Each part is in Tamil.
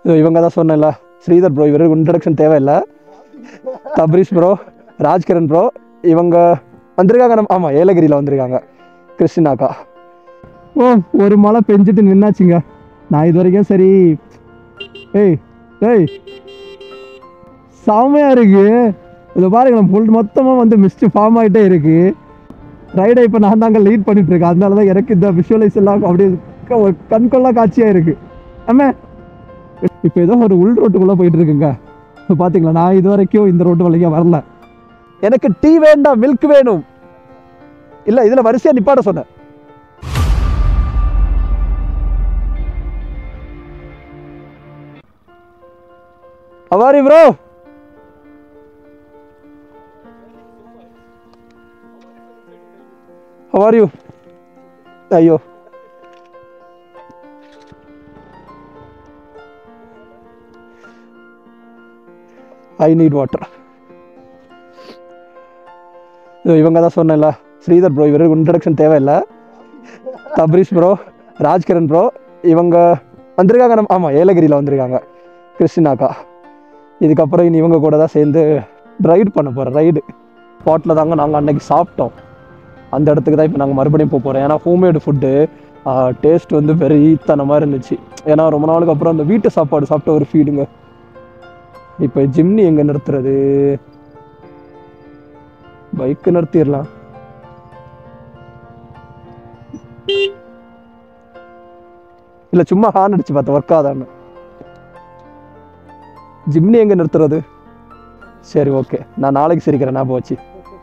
இதோ இவங்க தான் சொன்னேன்ல ஸ்ரீதர் ப்ரோ இவர் இன்ட்ரடக்ஷன் தேவையில்லை தப்ரீஷ் ப்ரோ ராஜ்கிரண் ப்ரோ இவங்க வந்திருக்காங்க நம்ம ஆமாம் ஏலகிரியில் வந்திருக்காங்க கிறிஸ்டினாக்கா ஓ ஒரு மழை பெஞ்சிட்டு நின்னாச்சுங்க நான் இது வரைக்கும் சரி ஏய் ஏய் செமையா இருக்கு இதை பாருங்க நம்ம ஃபுல் மொத்தமாக வந்து மிஸ்ட் ஃபார்ம் ஆகிட்டே இருக்கு ரைடை இப்போ நான் தாங்க லீட் பண்ணிட்டு இருக்கேன் அதனால தான் எனக்கு இந்த விஷுவலைஸ் எல்லாம் அப்படியே க- ஒரு கண்கொள்ளா காட்சியாக இருக்கு ஆமே இப்போ ஏதோ ஒரு உள் ரோட்டுக்குள்ளே போயிட்டு இருக்குங்க இப்போ பார்த்தீங்களா நான் இது வரைக்கும் இந்த ரோட்டு வழியாக வரல எனக்கு டீ வேண்டாம் மில்க் வேணும் இல்லை இதில் வரிசையாக நிப்பாட சொன்னேன் அவாரி ப்ரோ How are you? ஐயோ ஐ நீட் வாட்டர் இதோ இவங்க தான் சொன்னேன்ல ஸ்ரீதர் ப்ரோ இவர் இன்ட்ரடக்ஷன் தேவையில்லை தப்ரீஷ் ப்ரோ ராஜ்கிரண் ப்ரோ இவங்க வந்திருக்காங்க நம்ம ஆமாம் ஏலகிரியில் வந்திருக்காங்க கிறிஸ்டினாக்கா இதுக்கப்புறம் இனி இவங்க கூட தான் சேர்ந்து ரைடு பண்ண போகிறேன் ரைடு ஸ்பாட்டில் தாங்க நாங்கள் அன்னைக்கு சாப்பிட்டோம் அந்த இடத்துக்கு தான் இப்போ நாங்கள் மறுபடியும் போக போகிறோம் ஏன்னா ஹோம்மேடு ஃபுட்டு டேஸ்ட் வந்து வெறித்தனமாக இருந்துச்சு ஏன்னா ரொம்ப நாளுக்கு அப்புறம் அந்த வீட்டு சாப்பாடு சாப்பிட்ட ஒரு ஃபீடுங்க இப்போ ஜிம்னி எங்கே நிறுத்துறது பைக்கு நிறுத்திடலாம் இல்லை சும்மா ஹார்ன் அடிச்சு பார்த்தேன் ஒர்க் ஆதான்னு ஜிம்னி எங்கே நிறுத்துறது சரி ஓகே நான் நாளைக்கு சிரிக்கிறேன் ஞாபகம் வச்சு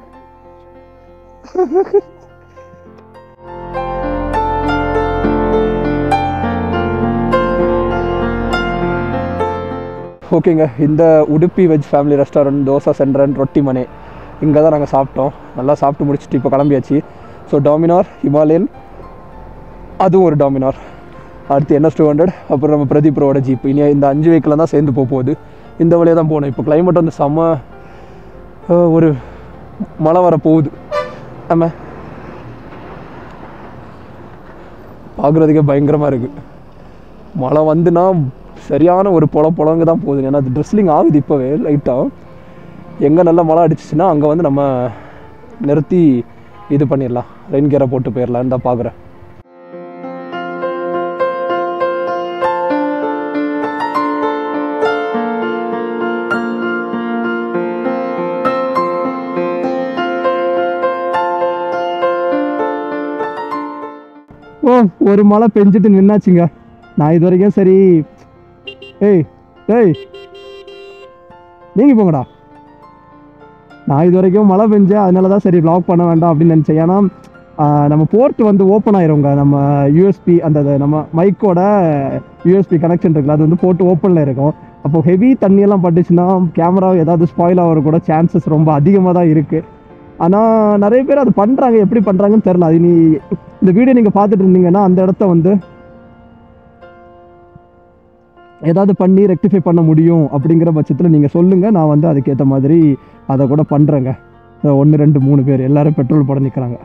ஓகேங்க இந்த Udupi veg family restaurant dosa சென்ட்ரன் ரொட்டி மனை இங்கே தான் நாங்கள் சாப்பிட்டோம் நல்லா சாப்பிட்டு முடிச்சுட்டு இப்போ கிளம்பியாச்சு ஸோ டாமினார் ஹிமாலயன் அதுவும் ஒரு டாமினார் அடுத்து என்எஸ் டூ ஹண்ட்ரட் அப்புறம் நம்ம பிரதீப்ரோட ஜீப் இனி இந்த அஞ்சு வெஹிக்கிள் தான் சேர்ந்து போக போகுது இந்த வழியாக தான் போகணும் இப்போ கிளைமேட் வந்து செம்ம அஹ், ஒரு மழை வர போகுது ஆமாம் பார்க்குறதுக்கே பயங்கரமாக இருக்குது மழை வந்துன்னா சரியான ஒரு பொல பொலங்க தான் போகுது ஏன்னா அது ட்ரெஸ்லிங் ஆகுது இப்போவே லைட்டாக எங்கே நல்லா மழை அடிச்சிச்சுன்னா அங்கே வந்து நம்ம நிறுத்தி இது பண்ணிடலாம் ரெயின் கேரை போட்டு போயிடலான்னு தான் பார்க்குறேன் ஓ ஒரு மழை பெஞ்சிட்டு நின்னாச்சுங்க நான் இது வரைக்கும் சரி ஏய் ஏய் நீங்க போங்கடா நான் இது வரைக்கும் மழை பெஞ்சேன் அதனால தான் சரி vlog பண்ண வேண்டாம் அப்படின்னு நினச்சேன் ஏன்னா ஆஹ், நம்ம போர்ட் வந்து ஓப்பன் ஆயிருங்க நம்ம யூஎஸ்பி அந்த அது நம்ம மைக்கோட யூஎஸ்பி கனெக்ஷன் இருக்குல்ல அது வந்து போட்டு ஓப்பனில் இருக்கும் அப்போ ஹெவி தண்ணியெல்லாம் பட்டுச்சுன்னா கேமரா ஏதாவது ஸ்பாயில் ஆகிற கூட சான்சஸ் ரொம்ப அதிகமாக தான் இருக்குது ஆனால் நிறைய பேர் அது பண்ணுறாங்க எப்படி பண்ணுறாங்கன்னு தெரில அது நீ இந்த வீடியோ நீங்கள் பார்த்துட்டு இருந்தீங்கன்னா அந்த இடத்த வந்து ஏதாவது பண்ணி ரெக்டிஃபை பண்ண முடியும் அப்படிங்கிற பட்சத்தில் நீங்கள் சொல்லுங்கள் நான் வந்து அதுக்கேற்ற மாதிரி அதை கூட பண்ணுறேங்க ஒன்று ரெண்டு மூணு பேர் எல்லாரும் பெட்ரோல் போட நிற்கிறாங்க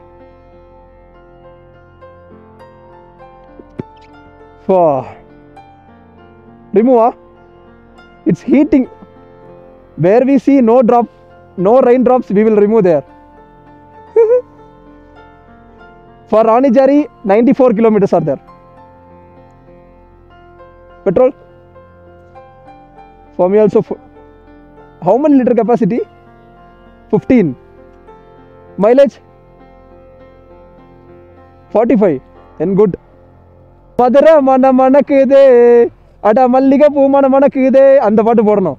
ரிமூவா it's heating where we see no drop no rain drops we will remove there For Ranijari, 94 kilometers are there. Petrol? For me also. f- How many liter capacity? 15. Mileage? 45. Then good. Madurai மன மணக்குதே அட மல்லிகை பூ மன மணக்குதே அந்த பாட்டு போடணும்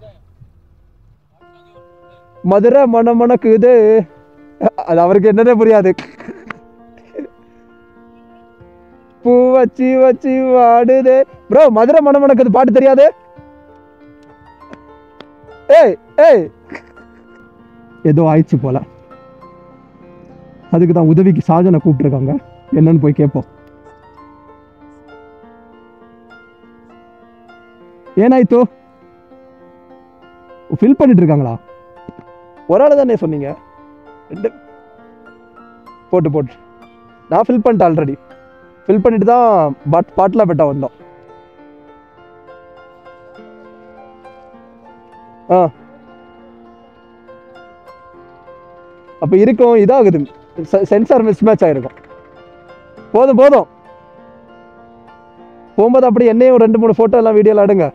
மதுரை மன மணக்குதே அது அவருக்கு என்னன்னே புரியாது பூ வச்சு வச்சு வாடுதே ப்ரோ மதுரை மனம் மணக்குது பாட்டு தெரியாது ஏய் ஏய் ஏதோ ஆயிடுச்சு போல அதுக்கு தான் உதவிக்கு சாஜனை கூப்பிட்டுருக்காங்க என்னன்னு போய் கேட்போம் ஏனாயித்தோ ஃபில் பண்ணிட்டு இருக்காங்களா ஒரு ஆள் தானே சொன்னீங்க ரெண்டு போட்டு போட்டு நான் ஃபில் பண்ணிட்டேன் ஆல்ரெடி ஃபில் பண்ணிட்டு தான் பாட் பாட்டில் பெட்டா வந்தோம் ஆ அப்போ இருக்கும் இதாகுது சென்சார் மிஸ் மேட்ச் ஆகிருக்கும் போதும் போதும் போகும்போது அப்படி என்னையும் ஒரு ரெண்டு மூணு ஃபோட்டோ எல்லாம் வீடியோலாம் எடுங்க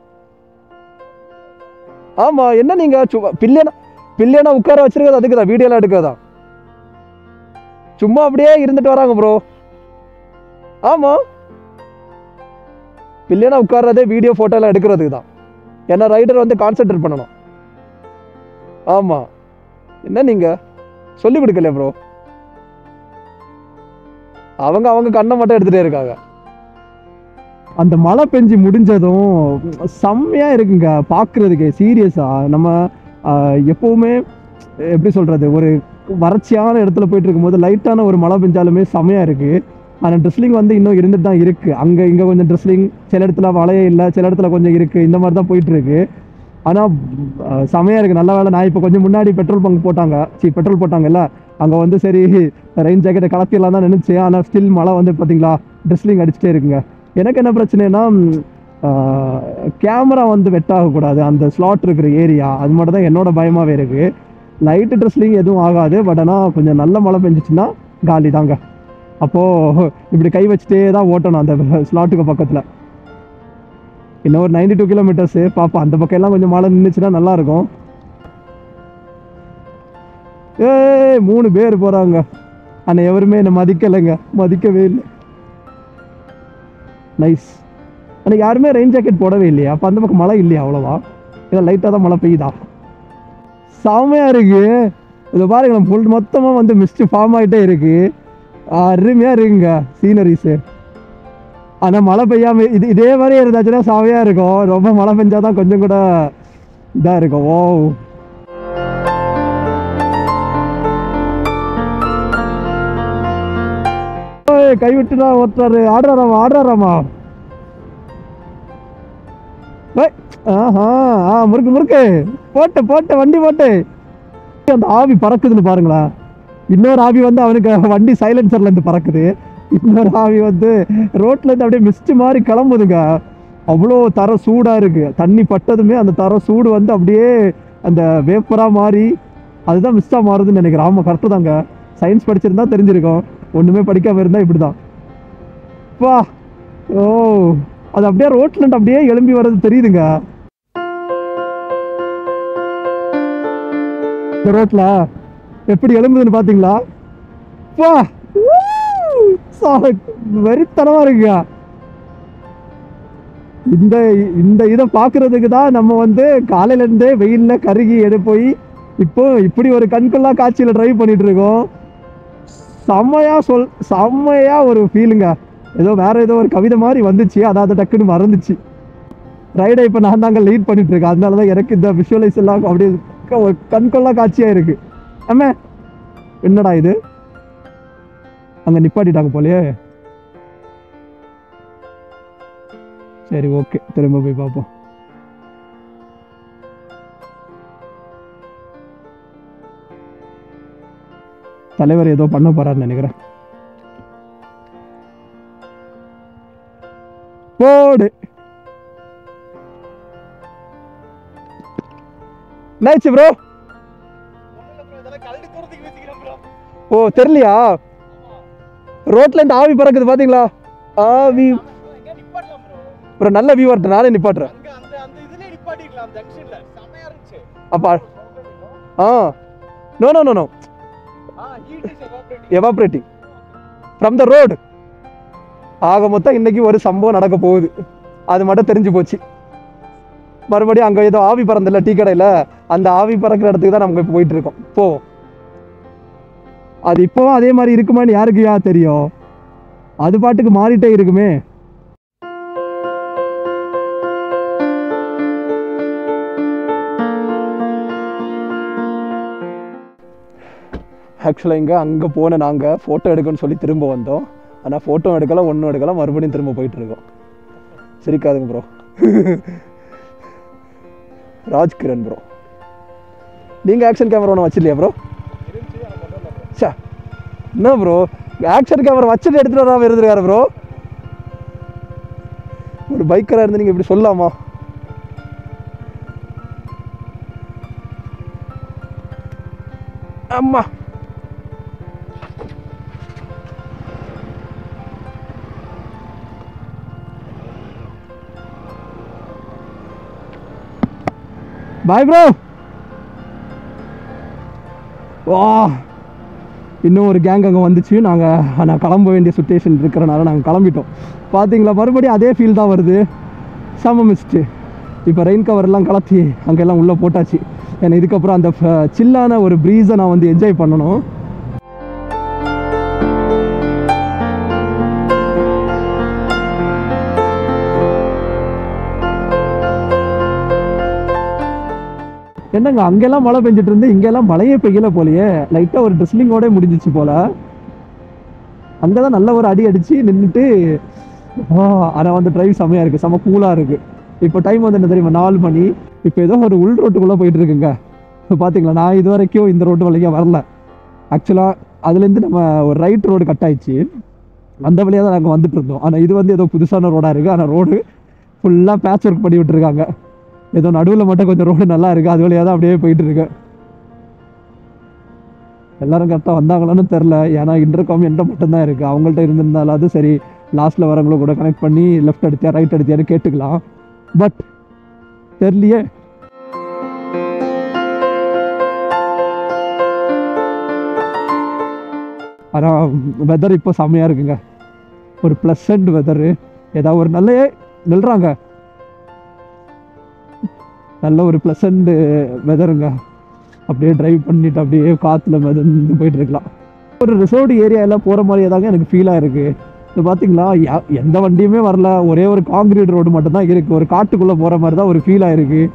ஆமா என்ன நீங்க சும்மா பில்லியனா பில்லியனா உட்கார வச்சிருக்கிறது அதுக்கு தான் வீடியோலாம் எடுக்கிறதா சும்மா அப்படியே இருந்துட்டு வராங்க ப்ரோ ஆமா பில்லியனா உட்கார்றதே வீடியோ ஃபோட்டோ எல்லாம் எடுக்கிறதுக்கு தான் ஏன்னா ரைடர் வந்து கான்சென்ட்ரேட் பண்ணணும் ஆமா என்ன நீங்க சொல்லி கொடுக்கல ப்ரோ அவங்க அவங்க கண்ணை மட்டும் எடுத்துட்டே இருக்காங்க அந்த மழை பெஞ்சு முடிஞ்சதும் செம்மையா இருக்குங்க பார்க்கறதுக்கு சீரியஸா நம்ம ஆஹ், எப்பவுமே எப்படி சொல்றது ஒரு வறட்சியான இடத்துல போயிட்டு இருக்கும்போது லைட்டான ஒரு மழை பெஞ்சாலுமே செம்மையா இருக்கு ஆனால் ட்ரெஸ்லிங் வந்து இன்னும் இருந்துட்டு தான் இருக்கு அங்க இங்க கொஞ்சம் ட்ரெஸ்லிங் சில இடத்துல மழையே இல்லை சில இடத்துல கொஞ்சம் இருக்கு இந்த மாதிரி தான் போயிட்டு இருக்கு ஆனால் செமையாக இருக்குது நல்ல வேலை நான் இப்போ கொஞ்சம் முன்னாடி பெட்ரோல் பங்க் போட்டாங்க சி பெட்ரோல் போட்டாங்கல்ல அங்கே வந்து சரி ரெயின் ஜாக்கெட்டை கலத்திடலாம் தான் நினச்சேன் ஆனால் ஸ்டில் மழை வந்து பார்த்தீங்களா ட்ரெஸ்லிங் அடிச்சுட்டே இருக்குங்க எனக்கு என்ன பிரச்சனைனா கேமரா வந்து வெட் ஆகக்கூடாது அந்த ஸ்லாட் இருக்கிற ஏரியா அது மட்டும் தான் என்னோட பயமாகவே இருக்குது லைட்டு ட்ரெஸ்லிங் எதுவும் ஆகாது பட் ஆனால் கொஞ்சம் நல்ல மழை பெஞ்சிச்சுன்னா காலி தாங்க அப்போது இப்படி கை வச்சுட்டே தான் ஓட்டணும் அந்த ஸ்லாட்டுக்கு பக்கத்தில் இன்னும் ஒரு நைன்டி டூ கிலோமீட்டர்ஸு பார்ப்போம் அந்த பக்கம் எல்லாம் கொஞ்சம் மழை நின்றுச்சுன்னா நல்லா இருக்கும் ஏய் மூணு பேர் போகிறாங்க ஆனால் எவருமே என்னை மதிக்கலைங்க மதிக்கவே இல்லை நைஸ் ஆனால் யாருமே ரெயின் ஜாக்கெட் போடவே இல்லையா அப்போ அந்த பக்கம் மழை இல்லையா அவ்வளோவா இல்லை லைட்டாக தான் மழை பெய்யுதா செமையாக இருக்கு இதை பாருங்களேன் ஃபுல் மொத்தமாக வந்து மிஸ்ட் ஃபார்ம் ஆகிட்டே இருக்கு அருமையாக இருக்குங்க சீனரிஸு ஆனால் மழை பெய்யாம இது இதே மாதிரி இருந்தாச்சுன்னா செமையாக இருக்கும் ரொம்ப மழை பெஞ்சாதான் கொஞ்சம் கூட இதாக இருக்கும் ஓ ஓய், கை விட்டுடா ஒருத்தர் ஆடுறாராமா ஆடுறாராமா ஏய், ஆஹா ஆ முறுக்கு முறுக்கு போட்டு போட்டு வண்டி போட்டு அந்த ஆவி பறக்குதுன்னு பாருங்களேன் இன்னொரு ஆவி வந்து அவனுக்கு வண்டி சைலன்சர்ல இருந்து பறக்குது இன்னொரு ஆவி வந்து ரோட்ல இருந்து அப்படியே மிஸ்ட் மாதிரி கிளம்புதுங்க அவ்வளோ தர சூடா இருக்கு தண்ணி பட்டதுமே அந்த தர சூடு வந்து அப்படியே அந்த வேப்பரா மாறி அதுதான் மிஸ்டா மாறுதுன்னு நினைக்கிறேன் ஆமா கரெக்டு தாங்க சயின்ஸ் படிச்சிருந்தா தெரிஞ்சிருக்கும் ஒண்ணுமே படிக்காம இருந்தா இப்படிதான் வா ஓ அது அப்படியே ரோட்ல இருந்து அப்படியே எழும்பி வர்றது தெரியுதுங்க இந்த ரோட்ல எப்படி எழும்புதுன்னு பாத்தீங்களா வா வெறித்தனமா இருக்குங்க இந்த இந்த இதை பார்க்கறதுக்கு தான் நம்ம வந்து காலையில இருந்தே வெயில்ல கருகி எடு போய் இப்போ இப்படி ஒரு கண்கொள்ளா காட்சியில டிரைவ் பண்ணிட்டு இருக்கோம் செம்மையா சொல் செம்மையா ஒரு ஃபீலுங்க ஏதோ வேற ஏதோ ஒரு கவிதை மாதிரி வந்துச்சு அதாவது டக்குன்னு மறந்துச்சு ரைடை இப்போ நான் தாங்க லீட் பண்ணிட்டு இருக்கேன் அதனால தான் எனக்கு இந்த விஷுவலைஸ் எல்லாம் அப்படியே க- ஒரு கண்கொள்ளா காட்சியா இருக்கு ஆமா என்னடா இது அங்க நிப்பாட்டிட்டாங்க போலயே சரி ஓகே திரும்ப போய் பார்ப்போம் தலைவர் ஏதோ பண்ண போறாருன்னு நினைக்கிறேன் போடு என்னாச்சு ப்ரோ ஓ தெரியலையா ரோட்ல இருந்து ஆவி பறக்குது பாத்தீங்களா ஆவி ஒரு நல்ல வியூ வரட்டும் நானே நிப்பாட்டுறேன் அப்பா ஆ no no no no evaporating from the road ஆக மொத்தம் இன்னைக்கு ஒரு சம்பவம் நடக்க போகுது அது மட்டும் தெரிஞ்சு போச்சு மறுபடியும் அங்கே ஏதோ ஆவி பறந்தில்ல டீ கடையில் அந்த ஆவி பறக்கிற இடத்துக்கு தான் நம்ம இப்போ போயிட்டு இருக்கோம் போவோம் அது இப்போவும் அதே மாதிரி இருக்குமான்னு யாருக்கு யா தெரியும் அது பாட்டுக்கு மாறிட்டே இருக்குமே ஆக்சுவலாக இங்கே அங்கே போன நாங்கள் ஃபோட்டோ எடுக்கணும்னு சொல்லி திரும்ப வந்தோம் ஆனால் ஃபோட்டோ எடுக்கலாம் ஒன்றும் எடுக்கலாம் மறுபடியும் திரும்ப போயிட்டு இருக்கோம் சிரிக்காதுங்க ப்ரோ ராஜ்கிரண் ப்ரோ நீங்கள் ஆக்ஷன் கேமரா ஒன்று வச்சிருலையா ப்ரோ சா என்ன ப்ரோ ஆக்ஷன் கேமரா வச்சுட்டு எடுத்துகிட்டு வராமல் இருந்திருக்காரு ப்ரோ ஒரு பைக்கராக இருந்து நீங்கள் இப்படி சொல்லலாமா அம்மா பாய் ப்ரோ வா இன்னும் ஒரு கேங் அங்கே வந்துச்சு நாங்கள் நான் கிளம்ப வேண்டிய சுச்சுவேஷன் இருக்கிறனால நாங்கள் கிளம்பிட்டோம் பார்த்தீங்களா மறுபடியும் அதே ஃபீல் தான் வருது செம மிஸ்ட்டு இப்போ ரெயின் கவர்லாம் கலத்தி அங்கெல்லாம் உள்ளே போட்டாச்சு ஏன்னா இதுக்கப்புறம் அந்த சில்லான ஒரு ப்ரீஸை நான் வந்து என்ஜாய் பண்ணணும் என்னங்க அங்கெல்லாம் மழை பெஞ்சிட்டு இருந்து இங்கெல்லாம் மழையே பெய்யல போலயே லைட்டாக ஒரு ட்ரெஸ்லிங்கோட முடிஞ்சிச்சு போல அங்கே தான் நல்ல ஒரு அடி அடிச்சு நின்றுட்டு ஆனால் வந்து டிரைவ் செம்மையாக இருக்குது செம்ம கூலாக இருக்குது இப்போ டைம் வந்து என்ன தெரியுமா நாலு மணி இப்போ ஏதோ ஒரு உள் ரோட்டுக்குள்ளே போயிட்டு இருக்குங்க இப்போ பார்த்தீங்களா நான் இது வரைக்கும் இந்த ரோட்டு வழியாக வரல ஆக்சுவலாக அதுலேருந்து நம்ம ஒரு ரைட் ரோடு கட் ஆயிடுச்சு அந்த வழியாக தான் நாங்கள் வந்துட்டு இருந்தோம் ஆனால் இது வந்து ஏதோ புதுசான ரோடாக இருக்குது ஆனால் ரோடு ஃபுல்லாக பேட்ச் ஒர்க் பண்ணி விட்டுருக்காங்க ஏதோ நடுவில் மட்டும் கொஞ்சம் ரோடு நல்லா இருக்குது அது வழியாக தான் அப்படியே போயிட்டு இருக்கு எல்லாரும் கரெக்டாக வந்தாங்களான்னு தெரில ஏன்னா இன்டர்காம் என்கிட்ட மட்டும்தான் இருக்குது அவங்கள்ட்ட இருந்திருந்தாலும் அது சரி லாஸ்ட்டில் வரவங்கள கூட கனெக்ட் பண்ணி லெஃப்ட் அடித்தியா ரைட் அடித்தியான்னு கேட்டுக்கலாம் பட் தெரியலையே ஆனால் வெதர் இப்போ செம்மையாக இருக்குங்க ஒரு ப்ளசண்ட் வெதரு ஏதாவது ஒரு நல்ல நில்றாங்க நல்ல ஒரு ப்ளசண்ட் வெதருங்க அப்படியே டிரைவ் பண்ணிட்டு அப்படியே காற்றுல மிதந்து போயிட்டு இருக்கலாம் ஒரு ரிசோர்ட் ஏரியாவில் போகிற மாதிரியே தாங்க எனக்கு ஃபீலாக இருக்குது இது பார்த்தீங்களா யா- எந்த வண்டியுமே வரல ஒரே ஒரு காங்கிரீட் ரோடு மட்டும்தான் இருக்குது ஒரு காட்டுக்குள்ளே போகிற மாதிரி தான் ஒரு ஃபீலாக இருக்குது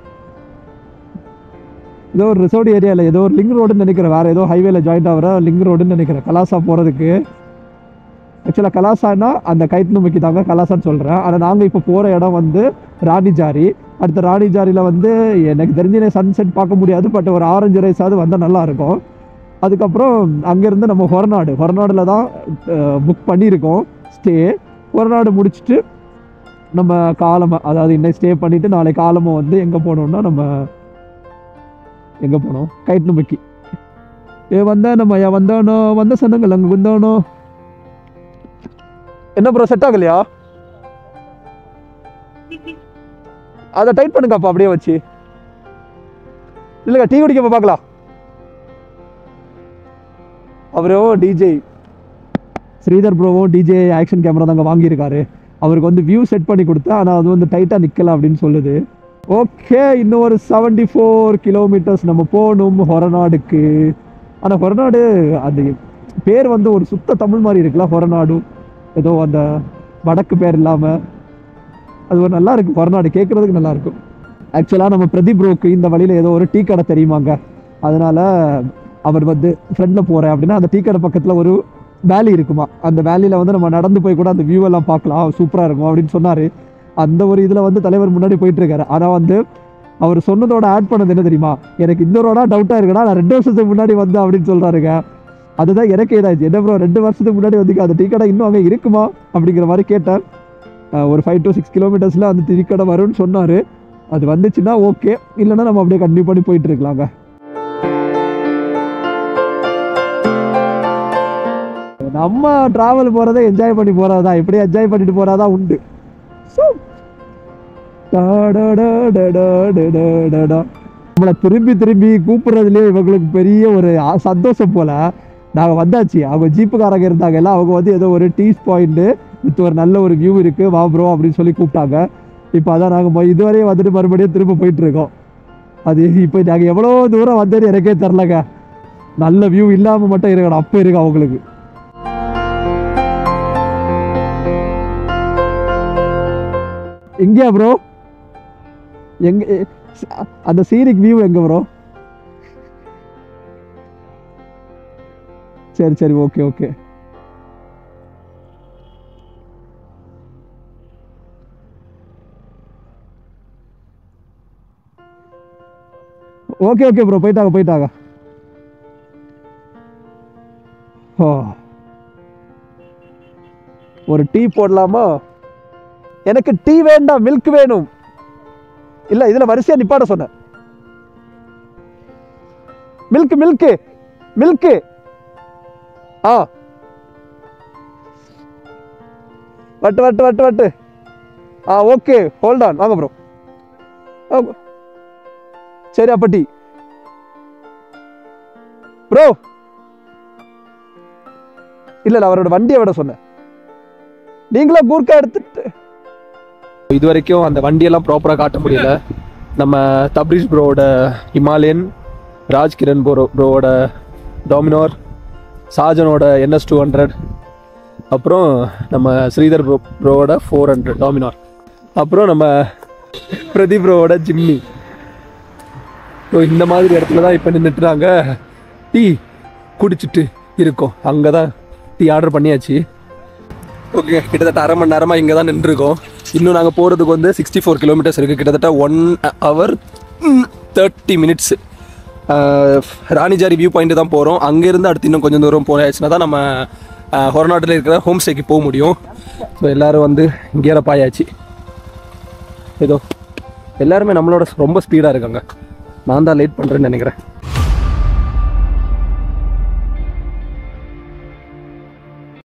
ஏதோ ஒரு ரிசோர்ட் ஏரியாவில் ஏதோ ஒரு லிங்க் ரோடுன்னு நினைக்கிறேன் வேறு ஏதோ ஹைவேல ஜாயிண்ட் ஆகிற லிங்க் ரோடுன்னு நினைக்கிறேன் கலாசா போகிறதுக்கு ஆக்சுவலாக கலாசானா அந்த கைட்னுமைக்கு தாங்க கலாசான்னு சொல்கிறேன் ஆனால் நாங்கள் இப்போ போகிற இடம் வந்து ராணிஜாரி அடுத்த ராணிஜாரியில் வந்து எனக்கு தெரிஞ்சு சன்செட் பார்க்க முடியாது பட் ஒரு ஆரஞ்சு ரைஸாவது வந்தால் நல்லா இருக்கும் அதுக்கப்புறம் அங்கேருந்து நம்ம ஹொரநாடு ஹொரநாடில் தான் புக் பண்ணியிருக்கோம் ஸ்டே ஹொரநாடு முடிச்சுட்டு நம்ம காலமை அதாவது இன்னைக்கு ஸ்டே பண்ணிவிட்டு நாளை காலமை வந்து எங்கே போனோம்னா நம்ம எங்கே போனோம் கைட்னுமைக்கு ஏ வந்தா நம்ம யா வந்தானோ வந்த சொன்னங்கள் அங்கே வந்தானோ என்ன ப்ரோ செட் ஆகலையா அதை டைட் பண்ணுங்கப்பா அப்படியே வச்சு இல்லைங்க டீ குடிக்க போய் பார்க்கலாம் அவரோ டிஜே ஸ்ரீதர் ப்ரோவோ டிஜே ஆக்ஷன் கேமரா தாங்க வாங்கியிருக்காரு அவருக்கு வந்து வியூ செட் பண்ணி கொடுத்தா ஆனால் அது வந்து டைட்டாக நிற்கல அப்படின்னு சொல்லுது ஓகே இன்னும் ஒரு செவன்டி ஃபோர் கிலோமீட்டர்ஸ் நம்ம போகணும் ஹொரநாடுக்கு ஆனால் ஹொரநாடு அது பேர் வந்து ஒரு சுத்த தமிழ் மாதிரி இருக்குல்ல ஹொரநாடு ஏதோ அந்த வடக்கு பேர் இல்லாமல் அது ஒரு நல்லா இருக்கும் ஹொரநாடு கேட்குறதுக்கு நல்லா இருக்கும் ஆக்சுவலாக நம்ம பிரதீப் ப்ரோக்கு இந்த வழியில் ஏதோ ஒரு டீ கடை தெரியுமாங்க அதனால அவர் வந்து ஃப்ரெண்டில் போகிறேன் அப்படின்னா அந்த டீ கடை பக்கத்தில் ஒரு வேலி இருக்குமா அந்த வேலியில் வந்து நம்ம நடந்து போய் கூட அந்த வியூ எல்லாம் பார்க்கலாம் சூப்பராக இருக்கும் அப்படின்னு சொன்னார் அந்த ஒரு இதில் வந்து தலைவர் முன்னாடி போயிட்டு இருக்காரு ஆனால் வந்து அவர் சொன்னதோட ஆட் பண்ணது என்ன தெரியுமா எனக்கு இந்த ரோடா டவுட்டாக இருக்குடா நான் ரெண்டு வருஷத்துக்கு முன்னாடி வந்தேன் அப்படின்னு சொல்கிறாருங்க அதுதான் எனக்கு ஏதாச்சு என்ன ப்ரோ ரெண்டு வருஷத்துக்கு முன்னாடி வந்து அந்த டீ கடை இன்னும் அங்கே இருக்குமா அப்படிங்கிற மாதிரி கேட்டேன் அஹ் ஒரு ஃபைவ் டு சிக்ஸ் கிலோமீட்டர்ஸில் அந்த டீ கடை வரும்னு சொன்னார் அது வந்துச்சுன்னா ஓகே இல்லைன்னா நம்ம அப்படியே கண்டினியூ பண்ணி போயிட்டு இருக்கலாங்க நம்ம டிராவல் போகிறத என்ஜாய் பண்ணி போகிறது தான் இப்படியே என்ஜாய் பண்ணிட்டு போகிறதா உண்டு So, டாடாடாடாடாடாடா. நம்மளை திரும்பி திரும்பி கூப்பிடுறதுலேயே இவங்களுக்கு பெரிய ஒரு ஆ- சந்தோஷம் போல நாங்கள் வந்தாச்சு அவங்க ஜீப்புக்காரங்க இருந்தாங்கல்ல அவங்க வந்து ஏதோ ஒரு டீஸ் பாயிண்ட்டு வித் ஒரு நல்ல ஒரு வியூ இருக்குது வா ப்ரோ அப்படின்னு சொல்லி கூப்பிட்டாங்க இப்போ அதான் நாங்கள் இதுவரையும் வந்துட்டு மறுபடியும் திரும்ப போயிட்டு இருக்கோம் அது இப்போ நாங்கள் எவ்வளோ தூரம் வந்தேன்னு எனக்கே தெரிலங்க நல்ல வியூ இல்லாமல் மட்டும் இருக்கணும் அப்போ இருக்கு அவங்களுக்கு எங்கேயா ப்ரோ எங்க எ- ச- அந்த சீனிக் வியூ எங்க ப்ரோ சரி சரி okay okay okay okay bro போயிட்டாங்க போயிட்டாங்க ஓ ஒரு டீ போடலாமா எனக்கு டீ வேண்டாம் மில்க் வேணும் இல்ல இதுல வரிசையா நிப்பாட சொன்னேன் மில்க் மில்க் மில்க்கு ஆ வட்டு வட்டு வட்டு வட்டு ஆ ஓகே ஹோல்ட் ஆன் வாங்க ப்ரோ சரி அப்ப டீ ப்ரோ இல்ல இல்ல அவரோட வண்டியை விட சொன்னேன் நீங்களா கூர்க்கா எடுத்துட்டு இது வரைக்கும் அந்த வண்டியெல்லாம் ப்ராப்பராக காட்ட முடியல நம்ம தப்ரீஷ் ப்ரோவோட ஹிமாலயன் ராஜ்கிரண் ப்ரோ ப்ரோவோட டாமினோர் சாஜனோட என்எஸ் டூ ஹண்ட்ரட் அப்புறம் நம்ம ஸ்ரீதர் ப்ரோ ப்ரோவோட ஃபோர் ஹண்ட்ரட் டாமினார் அப்புறம் நம்ம பிரதீப் ப்ரோவோட ஜிம்னி ஸோ இந்த மாதிரி இடத்துல தான் இப்போ நின்றுட்டு நாங்கள் டீ குடிச்சிட்டு இருக்கோம் அங்கே தான் டீ ஆர்டர் பண்ணியாச்சு ஓகே கிட்டத்தட்ட அரை மணி நேரமாக இங்கே தான் நின்றுருக்கோம் இன்னும் நாங்கள் போகிறதுக்கு வந்து சிக்ஸ்டி ஃபோர் கிலோமீட்டர்ஸ் இருக்குது கிட்டத்தட்ட one hour thirty minutes Ranijari view point தான் போகிறோம் அங்கேருந்து அடுத்து இன்னும் கொஞ்சம் தூரம் போயாச்சுன்னா தான் நம்ம ஹொரநாட்டில் இருக்கிற ஹோம் ஸ்டேக்கு போக முடியும் ஸோ எல்லோரும் வந்து இங்கேற பாயாச்சு ஏதோ எல்லாருமே நம்மளோட ரொம்ப ஸ்பீடாக இருக்காங்க நான் தான் லேட் பண்ணுறேன்னு நினைக்கிறேன்